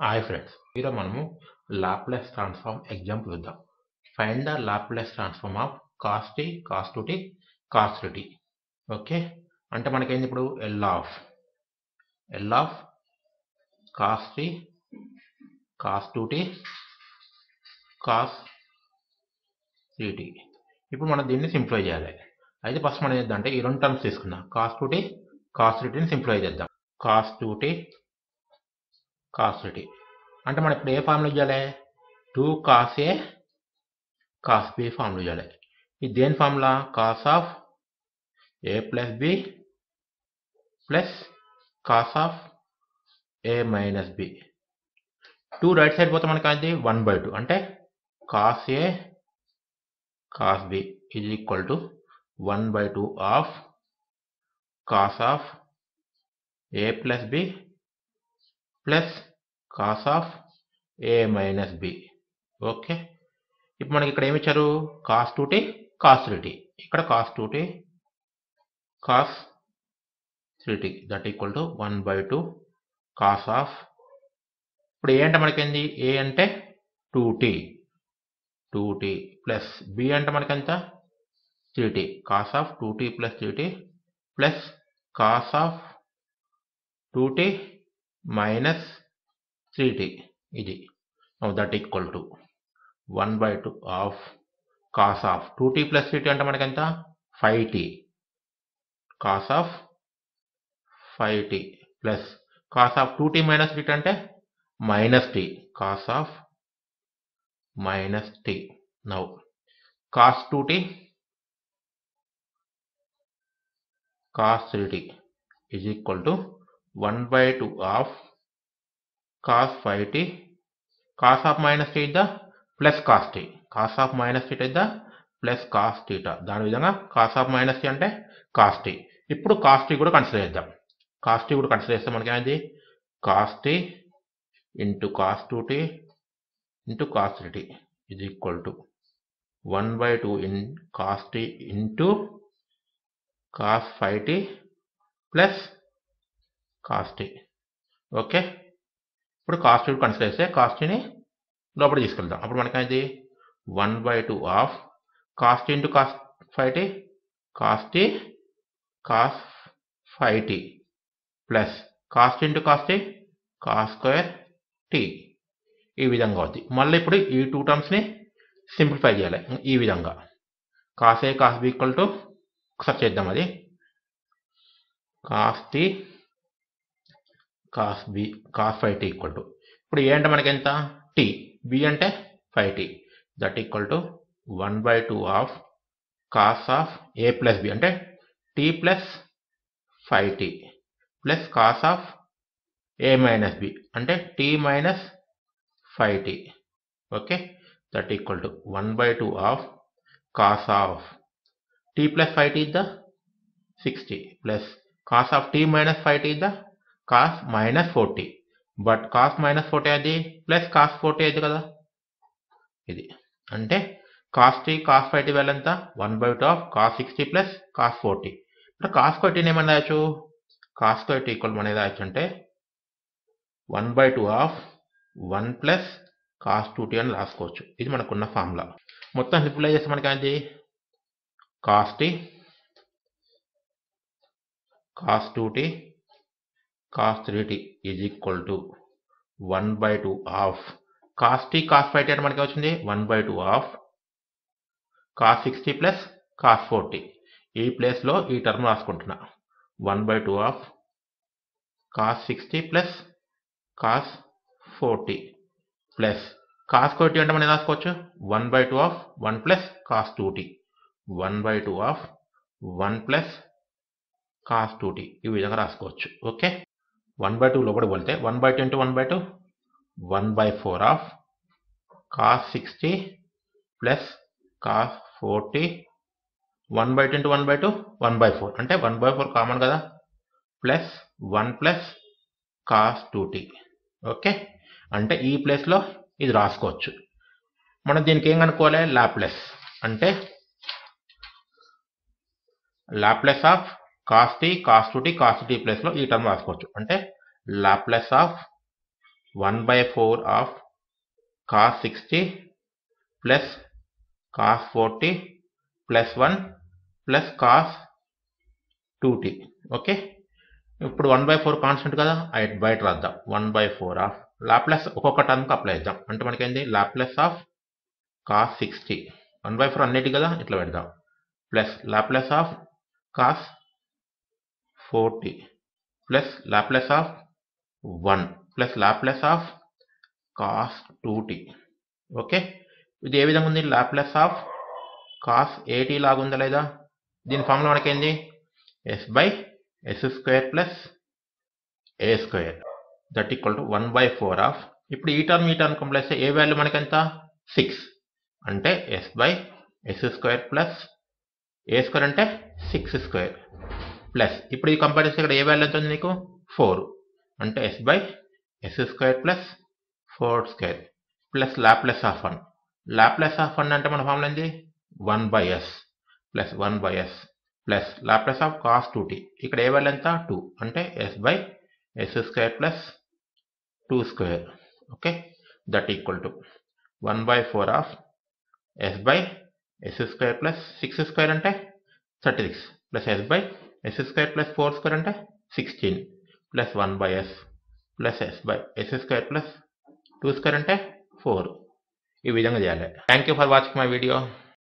hi friends ఈరోజు మనము Laplace transform example చూద్దాం find the Laplace transform of cos tea cos two tea cos two t okay అంటే మనకేంది ఇప్పుడు L of L of cos tea cos two tea cos three t ఇప్పుడు మనం దీన్ని simplify చేయాలి అయితే ఫస్ట్ మనం చేద్దాం అంటే ఈ రెండు టర్మ్స్ తీసుకుందాం cos two tea cos three టీని సింప్లిఫై చేద్దాం cos two tea cos t అంటే మనం ఇప్పుడు ఏ ఫార్ములా చేయాలి two cos A cos B formula చేయాలి ఇది దేని formula cos of A plus B plus cos of A minus B two right side పోతే మనకి అది వన్ బై టూ అంటే cos A cos B is equal to one by two of cos of A plus B plus cos of A minus B okay ఇప్పుడు మనకి ఇక్కడ ఏమి ఇచ్చారు cos two tea cos three t ఇక్కడ cos two tea cos three t that equal to one by two cos of ఇప్పుడు A అంటే మనకేంది A అంటే two t two t plus B అంటే మనకి ఎంత three t cos of two t plus three t plus cos of two t minus three t ఇది that equal to one by two of cos of two t plus three t అంటే మనకి ఎంత five t cos of five tea plus cos of two t minus three t అంటే minus t cos of minus t now cos two tea cos three tea is equal to one by two of cos five t cos of minus t the plus cos tea cos of minus t the plus cos theta దాని విధంగా cos of minus t అంటే cos t ఇప్పుడు cos t కూడా consider చేద్దాం cos t కూడా consider చేస్తే మనకి ఏమైంది cos t into cos two t into cos three tea is equal to one by two in cos t into cos five tea plus cos t okay ఇప్పుడు cos t consider చేస్తే కాస్ట్ని లోపల తీసుకెళ్దాం అప్పుడు మనకైంది one by two of cos t into cos t five t cos t cos five tea plus cost into cos t cos square t ఈ విధంగా అవుతుంది మళ్ళీ ఇప్పుడు ఈ టూ టర్మ్స్ని సింప్లిఫై చేయాలి ఈ విధంగా cos A cos B equal to ఒకసారి చేద్దాం అది cos tea cos B cos five T equal to ఇప్పుడు ఏ అంటే మనకి ఎంత టీ బి అంటే five T that equal to one by two of cos of A plus B అంటే T plus five tea plus cos of A minus B అంటే T minus five T okay that equal to one by two of cos of tea plus five T the six T plus cos of T minus five T the cos minus four T but cos minus four T అది plus cos four T అది కదా ఇది అంటే cos tea cos five T ఎంత one by two of cos six T plus cos four T ఇప్పుడు cos ఫైవ్టీని ఏమన్నా రాయచ్చు కాస్ స్క్వేర్ ఈక్వల్ మన రాయచ్చు అంటే one by two of one plus cos two T అని రాసుకోవచ్చు ఇది మనకున్న ఫార్ములా మొత్తం సింప్లై చేస్తే మనకి అది cos tea cos two tea cos three tea is equal to one by two of cos tea cos five T అంటే మనకి వచ్చింది one by two of cos six T plus cos four T ఈ ప్లేస్లో ఈ టర్మ్ రాసుకుంటున్నా one by two of cos six T plus cos four T plus cos four T అంటే మనం రాసుకోవచ్చు one by two of one plus cos two T one by two of one plus cos two T ఈ విధంగా రాసుకోవచ్చు okay one by two లోపల పోతే one by two into one by two one by four of cos six T plus cos four T one by two into one by two one by four అంటే one by four common కదా plus one plus cos two T okay అంటే ఈ ప్లేస్లో ఇది రాసుకోవచ్చు మనం దీనికి ఏం కనుక్కోవాలి లాప్లెస్ అంటే Laplace of cos tea cos two tea cos T ప్లేస్లో ఈ టర్మ్ రాసుకోవచ్చు అంటే Laplace of one by four of cos six T plus cos four T plus one plus cos two T okay ఇప్పుడు వన్ బై ఫోర్ కాన్స్టెంట్ కదా అయి బయట రాద్దాం one by four of Laplace ఒక్కొక్క టర్మ్కి అప్లై చేద్దాం అంటే మనకేంది Laplace of cos six T one by four అన్నిటి కదా ఇట్లా పెడదాం plus Laplace of cos four T plus Laplace of one plus Laplace of cos two T okay ఇది ఏ విధంగా ఉంది లాప్లెస్ ఆఫ్ కాస్ ఏటీ లాగా ఉందా లేదా దీని ఫార్ములా మనకేంది S by S square plus A square that equal to one by four of ఇప్పుడు ఈ టర్మ్ ఈ టర్మ్ కంప్లీట్ చేస్తే ఏ వాల్యూ మనకి ఎంత సిక్స్ అంటే S by S square plus A square అంటే సిక్స్ స్క్వేర్ ప్లస్ ఇప్పుడు ఈ కంపేర్ చేస్తే ఇక్కడ ఏ వాల్యూ ఎంత ఉంది నీకు ఫోర్ అంటే S by S square plus four square plus Laplace of one Laplace of one అంటే మన ఫార్ములా ఏంది one by S plus one by S plus Laplace of cos two T ఇక్కడ A value ఎంత two అంటే S by S square plus two square okay that equal to one by four of S by S square plus six square అంటే thirty six plus S by S square plus four square అంటే sixteen plus one by S plus S by S square plus two square అంటే four ఈ విధంగా చేయాలి thank you for watching my video